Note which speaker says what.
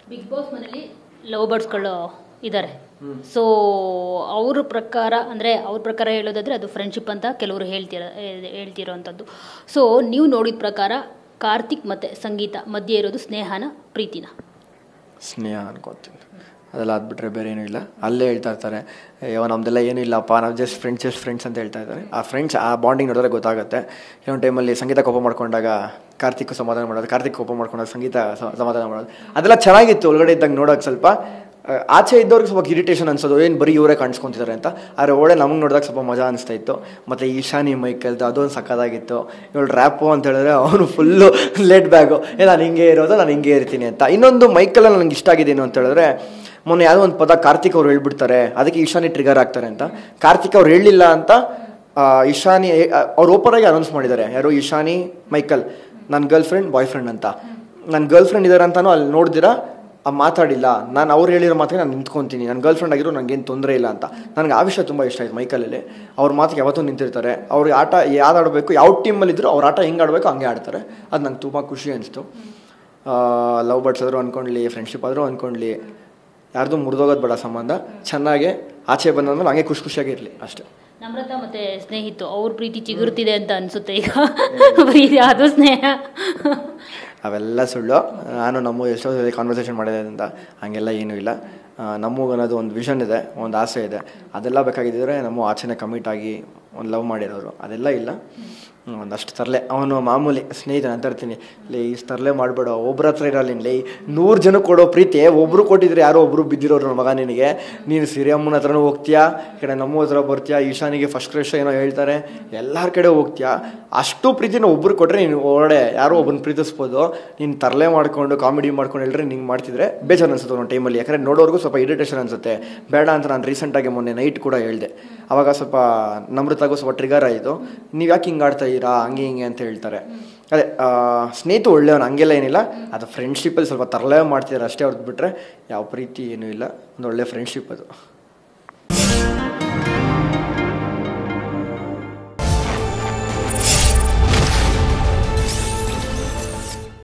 Speaker 1: big boss ಮನೇಲಿ love ಬರ್ಡ್ಸ್ಗಳು ಇದ್ದಾರೆ ಸೊ ಅವ್ರ ಪ್ರಕಾರ ಅಂದರೆ ಅವ್ರ ಪ್ರಕಾರ ಹೇಳೋದಾದ್ರೆ ಅದು ಫ್ರೆಂಡ್ಶಿಪ್ ಅಂತ ಕೆಲವರು ಹೇಳ್ತಿರ ಹೇ- ಹೇಳ್ತಿರೋವಂಥದ್ದು ಸೊ ನೀವು ನೋಡಿದ ಪ್ರಕಾರ ಕಾರ್ತಿಕ್ ಮತ್ತು ಸಂಗೀತ ಮಧ್ಯೆ ಇರೋದು ಸ್ನೇಹನ ಪ್ರೀತಿನ
Speaker 2: ಸ್ನೇಹ ಅನ್ಕೋತೀನಿ ಅದೆಲ್ಲ ಅದ್ಬಿಟ್ರೆ ಬೇರೆ ಏನೂ ಇಲ್ಲ ಅಲ್ಲೇ ಹೇಳ್ತಾ ಇರ್ತಾರೆ ಅಯ್ಯೋ ನಮ್ದೆಲ್ಲ ಏನೂ ಇಲ್ಲಪ್ಪ ನಾವು ಜಸ್ಟ್ ಫ್ರೆಂಡ್ಸ್ ಜಸ್ಟ್ ಫ್ರೆಂಡ್ಸ್ ಅಂತ ಹೇಳ್ತಾ ಇದ್ದಾರೆ ಆ ಫ್ರೆಂಡ್ಸ್ ಆ ಬಾಂಡಿಂಗ್ ನೋಡಿದ್ರೆ ಗೊತ್ತಾಗುತ್ತೆ ಕೆಲವೊಂದು ಟೈಮಲ್ಲಿ ಸಂಗೀತ ಕೋಪ ಮಾಡ್ಕೊಂಡಾಗ ಕಾರ್ತಿಕ್ ಸಮಾಧಾನ ಮಾಡೋದು ಕಾರ್ತಿಕ್ ಕೋಪ ಮಾಡ್ಕೊಂಡಾಗ ಸಂಗೀತ ಸ- ಸಮಾಧಾನ ಮಾಡೋದು ಅದೆಲ್ಲ ಚೆನ್ನಾಗಿತ್ತು ಒಳಗಡೆ ಇದ್ದಾಗ ನೋಡೋಕೆ ಸ್ವಲ್ಪ ಆ, ಆಚೆ ಇದ್ದವ್ರಿಗೆ ಸ್ವಲ್ಪ ಇರಿಟೇಷನ್ ಅನ್ಸೋದು ಏನು ಬರೀ ಇವರೇ ಕಾಣಿಸ್ಕೊಂತಿದ್ದಾರೆ ಅಂತ ಆದರೆ ಒಳ್ಳೆ ನಮಗೆ ನೋಡಿದಾಗ ಸ್ವಲ್ಪ ಮಜಾ ಅನಿಸ್ತಾ ಇತ್ತು ಮತ್ತು ಈಶಾನಿ ಮೈಕಲ್ದು ಅದೊಂದು ಸಕ್ಕದಾಗಿತ್ತು ಇವಳು ರ್ಯಾಪು ಅಂತ ಹೇಳಿದ್ರೆ ಅವನು ಫುಲ್ಲು ಲೇಟ್ ಬ್ಯಾಗು ಏ ನಾನು ಹಿಂಗೆ ಇರೋದು ನಾನು ಹಿಂಗೆ ಇರ್ತೀನಿ ಅಂತ ಇನ್ನೊಂದು ಮೈಕಲ್ಲಿ ನನಗೆ ಇಷ್ಟ ಆಗಿದ್ದೇನು ಅಂತ ಹೇಳಿದ್ರೆ ಮೊನ್ನೆ ಯಾವುದೋ ಒಂದು ಪದ ಕಾರ್ತಿಕ್ ಅವ್ರು ಹೇಳ್ಬಿಡ್ತಾರೆ ಅದಕ್ಕೆ ಈಶಾನಿ ಟ್ರಿಗರ್ ಆಗ್ತಾರೆ ಅಂತ ಕಾರ್ತಿಕ್ ಅವ್ರು ಹೇಳಿಲ್ಲ ಅಂತ ಆ, ಇಶಾನಿ ಅವ್ರು ಓಪನ್ ಆಗಿ ಅನೌನ್ಸ್ ಮಾಡಿದ್ದಾರೆ ಯಾರು ಇಶಾನಿ ಮೈಕಲ್ ನನ್ನ ಗರ್ಲ್ ಫ್ರೆಂಡ್ ಬಾಯ್ ಫ್ರೆಂಡ್ ಅಂತ ನನ್ನ ಗರ್ಲ್ ಫ್ರೆಂಡ್ ಇದ್ದಾರೆ ಅಂತಾನು ಅಲ್ಲಿ ನೋಡಿದಿರಾ ಆ ಮಾತಾಡಿಲ್ಲ ನಾನು ಅವ್ರು ಹೇಳಿರೋ ಮಾತಿಗೆ ನಾನು ನಿಂತ್ಕೊತೀನಿ ನನ್ನ ಗರ್ಲ್ ಫ್ರೆಂಡ್ ಆಗಿರೋ ನನಗೇನು ತೊಂದರೆ ಇಲ್ಲ ಅಂತ ನನಗೆ ಆ ವಿಷಯ ತುಂಬ ಇಷ್ಟ ಆಯ್ತು ಮೈಕಲಲ್ಲಿ ಅವ್ರ ಮಾತಿಗೆ ಯಾವತ್ತೂ ನಿಂತಿರ್ತಾರೆ ಅವ್ರಿಗೆ ಆಟ ಯಾವ್ದು ಆಡಬೇಕು ಯಾವ ಟೀಮಲ್ಲಿ ಇದ್ರು ಅವ್ರ ಆಟ ಹೆಂಗೆ ಆಡಬೇಕು ಹಂಗೆ ಆಡ್ತಾರೆ ಅದು ನಂಗೆ ತುಂಬ ಖುಷಿ ಅನಿಸ್ತು ಲವ್ ಬರ್ಡ್ಸ್ ಆದರೂ ಅಂದ್ಕೊಂಡ್ಲಿ ಫ್ರೆಂಡ್ಶಿಪ್ ಆದರೂ ಅಂದ್ಕೊಂಡ್ಲಿ ಯಾರ್ದು ಮುರಿದೋಗೋದು ಬೇಡ ಸಂಬಂಧ ಚೆನ್ನಾಗೆ ಆಚೆ ಬಂದ್ಮೇಲೆ ಹಂಗೆ ಖುಷಿ ಖುಷಿಯಾಗಿ ಇರಲಿ ಅಷ್ಟೇ
Speaker 1: ನಮ್ರತ ಮತ್ತು ಸ್ನೇಹಿತು ಅವ್ರ ಪ್ರೀತಿ ಚಿಗುರ್ತಿದೆ ಅಂತ ಅನಿಸುತ್ತೆ ಈಗ ಪ್ರೀತಿ ಅದು ಸ್ನೇಹ
Speaker 2: ಅವೆಲ್ಲ ಸುಳ್ಳು ನಾನು ನಮ್ಮ ಎಷ್ಟೋ ಸಲ ಕಾನ್ವರ್ಸೇಷನ್ ಮಾಡಿದ್ರಿಂದ ಹಂಗೆಲ್ಲ ಏನೂ ಇಲ್ಲ ಆ, ನಮಗೂ ಅನ್ನೋದು ಒಂದು ವಿಷನ್ ಇದೆ ಒಂದು ಆಸೆ ಇದೆ ಅದೆಲ್ಲ ಬೇಕಾಗಿದ್ದರೆ ನಮ್ಮ ಆಚೆನೆ ಕಮಿಟ್ ಆಗಿ ಒಂದು ಲವ್ ಮಾಡಿರೋರು ಅದೆಲ್ಲ ಇಲ್ಲ ಹ್ಮ್, ಒಂದಷ್ಟು ತರಲೆ ಅವನು ಮಾಮೂಲಿ ಸ್ನೇಹಿತನ ಅಂತ ಇರ್ತೀನಿ ಲೇ ಇಷ್ಟು ತರಲೆ ಮಾಡಬೇಡ ಒಬ್ರ ಹತ್ರ ಇರಲ್ಲ ಲೇ ನೂರು ಜನ ಕೊಡೋ ಪ್ರೀತಿ ಒಬ್ರು ಕೊಟ್ಟಿದ್ರೆ ಯಾರೋ ಒಬ್ರು ಬಿದ್ದಿರೋರು ನನ್ನ ಮಗ ನಿನಗೆ ನೀನು ಸಿರಿಯಮ್ಮನ ಹತ್ರನೂ ಹೋಗ್ತೀಯಾ ಈ ಕಡೆ ನಮ್ಮ ಹತ್ರ ಬರ್ತೀಯಾ ಈಶಾನಿಗೆ ಫಸ್ಟ್ ಕ್ರಶ್ ಏನೋ ಹೇಳ್ತಾರೆ ಎಲ್ಲರ ಕಡೆ ಹೋಗ್ತೀಯಾ ಅಷ್ಟು ಪ್ರೀತಿನ ಒಬ್ರು ಕೊಟ್ಟರೆ ನೀನು ಒಳ್ಳೆ ಯಾರೋ ಒಬ್ಬನ ಪ್ರೀತಿಸ್ಬೋದು ನೀನು ತರಲೆ ಮಾಡ್ಕೊಂಡು ಕಾಮಿಡಿ ಮಾಡ್ಕೊಂಡು ಹೇಳಿದ್ರೆ ನಿಂಗೆ ಮಾಡ್ತಿದ್ರೆ ಬೇಜಾರು ಅನ್ಸುತ್ತೆ ಒಂದು ಟೈಮಲ್ಲಿ ಯಾಕಂದರೆ ನೋಡೋರ್ಗೂ ಸ್ವಲ್ಪ ಇರಿಟೇಷನ್ ಅನ್ಸುತ್ತೆ ಬೇಡ ಅಂತ ನಾನು ರೀಸೆಂಟಾಗಿ ಮೊನ್ನೆ ನೈಟ್ ಕೂಡ ಹೇಳಿದೆ ಅವಾಗ ಸ್ವಲ್ಪ ನಮ್ರತಾಗೂ ಸ್ವಲ್ಪ ಟ್ರಿಗರ್ ಆಯಿತು ನೀವು ಯಾಕೆ ಹಿಂಗೆ ಆಡ್ತಾ ಇದ್ದೀರಾ ಹಂಗೆ ಹಿಂಗೆ ಅಂತ ಹೇಳ್ತಾರೆ ಅದೇ ಆ, ಸ್ನೇಹಿತ ಒಳ್ಳೆಯವನು ಹಂಗೆಲ್ಲ ಏನಿಲ್ಲ ಅದು ಫ್ರೆಂಡ್ಶಿಪ್ಪಲ್ಲಿ ಸ್ವಲ್ಪ ತರಲೆ ಮಾಡ್ತಿದ್ದಾರೆ ಅಷ್ಟೇ ಅವ್ರದ್ದು ಬಿಟ್ಟರೆ ಯಾವ ಪ್ರೀತಿ ಏನೂ ಇಲ್ಲ ಒಂದು ಒಳ್ಳೆ ಫ್ರೆಂಡ್ಶಿಪ್ ಅದು